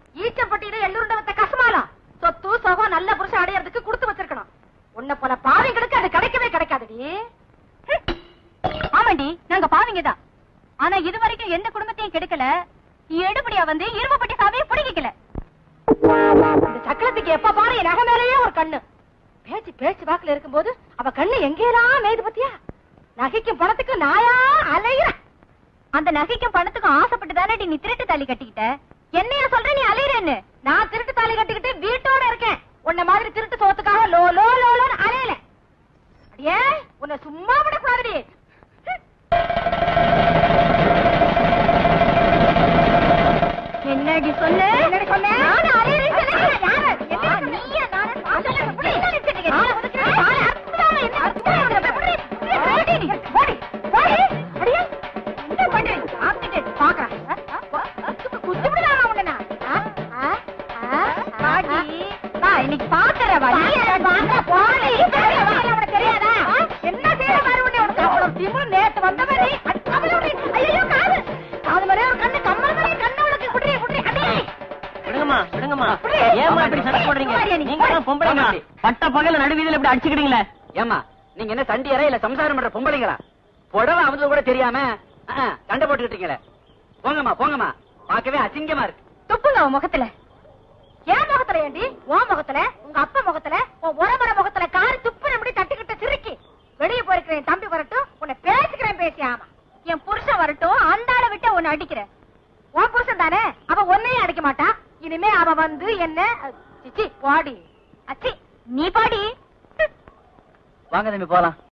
ஈச்சப்பட்டியில எள்ளுருண்ட வத்த கசமாலம் சொத்து சுகம் நல்ல புருஷன் அடையறதுக்கு கொடுத்து வச்சிருக்கணும் உன்னை போல பாவிங்களுக்கு அது கிடைக்கவே கிடைக்காதுடி ஆமாண்டி நாங்க பாவிங்க தான் ஆனா இது வரைக்கும் எந்த குடும்பத்தையும் கெடுக்கல எடுபடியா வந்து இரும்பப்பட்டி சாமியை பிடிக்கல இந்த சக்கரத்துக்கு எப்ப பாரு என் நகை மேலேயே ஒரு கண்ணு பேச்சு பேச்சு வாக்குல இருக்கும்போது அவ கண்ணு எங்கேயெல்லாம் மேய்து பத்தியா நகைக்கும் பணத்துக்கு நாயா அலையிற அந்த நகைக்கும் பணத்துக்கும் ஆசைப்பட்டு தானே நீ திருட்டு தாலி கட்டிக்கிட்ட என்னைய சொல்ற நீ அலையிறேன்னு நான் திருட்டு தாலி கட்டிக்கிட்டு வீட்டோட இருக்கேன் உன்ன மாதிரி திருட்டு சோத்துக்காக லோ லோ லோலோன்னு அலையல அடியே உன்னை சும்மா விடக்கூடாதுடி என்னடி சொன்ன என்னடி சொன்ன? நானும் அலையிறேன்னு சொன்னேன். யாரு? ஆ, என்ன நீயா நானே ஆ, சொல்லுங்க, புடி. என்ன நினைச்சிட்டு இருக்க? ஆளை ஒதுக்குறேன். ஆளை அற்புதமா என்ன அற்புதமா என்ன புடி. புடி, போடி நீ. போடி, போடி. அடியே, என்ன பண்றீங்க? சாப்பிட்டுட்டு பார்க்கறேன். ஆ, ஆ, ஆ, குத்தி விடலாமா உன்னை நான்? ஆ, ஆ, ஆ, ஆ, வாடி. வா, இன்னைக்கு பாக்குற வா. நீ பாக்குறேன், பாக்குறேன், போடி. இதெல்லாம் உனக்கு தெரியாதா? என்ன செய்யற மாதிரி உன்னை உனக்கு அவ்வளவு திமிரு நேத்து வந்த மாதிரி அடி, அவளை உன்னை- ஐயையோ, காது. காது மாதிரியே ஒரு கண்ணு, கம்மல் மாதிரியே கண்ணு உனக்கு. புடி, புடி, அடி. விடுங்கம்மா விடுங்கம்மா அப்படி. ஏமா இப்படி சண்டை போடுறீங்க சும்மா இரு நீ. நீங்க தான் பொம்பளைங்க ஆமா. பட்ட பகல நடுவீதியில இப்படி அடிச்சுக்கிட்டீங்களே ஏமா நீங்க என்ன சண்டியரா இல்ல சம்சாரம் பண்ற பொம்பளைங்களா புடவை அமுது கூட தெரியாம ஆ, ஆ, சண்டை போட்டுக்கிட்டீங்களே போங்கம்மா போங்கம்மா பார்க்கவே அசிங்கமா இருக்கு துப்புங்க உன் முகத்துல என் முகத்துல ஏண்டி உன் முகத்துல உங்க அப்பா முகத்துல உன் உறமுறை முகத்துல காரி துப்பு எப்படி தட்டிக்கிட்டு சிரிக்கி வெளியே போயிருக்கிறேன் தம்பி வரட்டும் உன்னை பேசிக்கிறேன் பேசி ஆமா என் புருஷன் வரட்டும் அந்த ஆளை விட்டு உன்னை அடிக்கிறேன் உன் புருஷன் தானே அவ ஒன்னையும் அடிக்க மாட்டா இனிமே அவ வந்து என்ன சிச்சி வாடி அச்சி நீ பாடி வாங்க தம்பி போலாம்